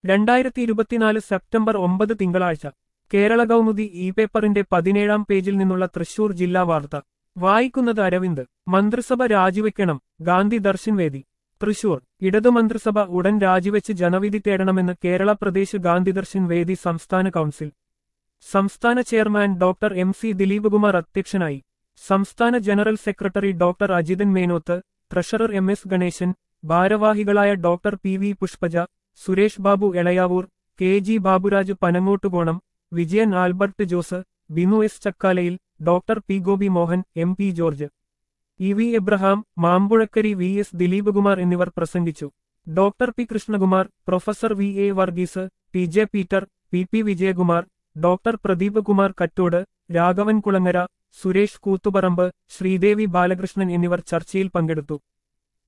രണ്ടായിരത്തി ഇരുപത്തിനാല് സെപ്റ്റംബർ ഒമ്പത് തിങ്കളാഴ്ച കേരള കൗമുദി ഇ പേപ്പറിന്റെ പതിനേഴാം പേജിൽ നിന്നുള്ള തൃശൂർ ജില്ലാ വാർത്ത വായിക്കുന്നത് അരവിന്ദ് മന്ത്രിസഭ രാജിവെക്കണം ഗാന്ധി ദർശൻ വേദി തൃശൂർ ഇടതു മന്ത്രിസഭ ഉടൻ രാജിവെച്ച് ജനവിധി തേടണമെന്ന് കേരള പ്രദേശ് ഗാന്ധി ദർശൻ വേദി സംസ്ഥാന കൗൺസിൽ സംസ്ഥാന chairman doctor M C Dileep Kumar അധ്യക്ഷനായി സംസ്ഥാന general secretary doctor Ajithan Menoth treasurer M S Ganesan ഭാരവാഹികളായ doctor P V Pushpaja Suresh Babu Elayavoor K G Baburaj Panangottukonam Vijayan Albert Jose Binu S Chakkalayil doctor P Gopi Mohan M P George E V Abraham Mambuzhakkari V S Dileep Kumar എന്നിവർ പ്രസംഗിച്ചു doctor P Krishnakumar professor V A Varghese T J Peter P P Vijayakumar doctor Pradeep Kumar Kattode Raghavan Kulangara Suresh Koothuparamba Sreedevi Balakrishnan എന്നിവർ ചർച്ചയിൽ പങ്കെടുത്തു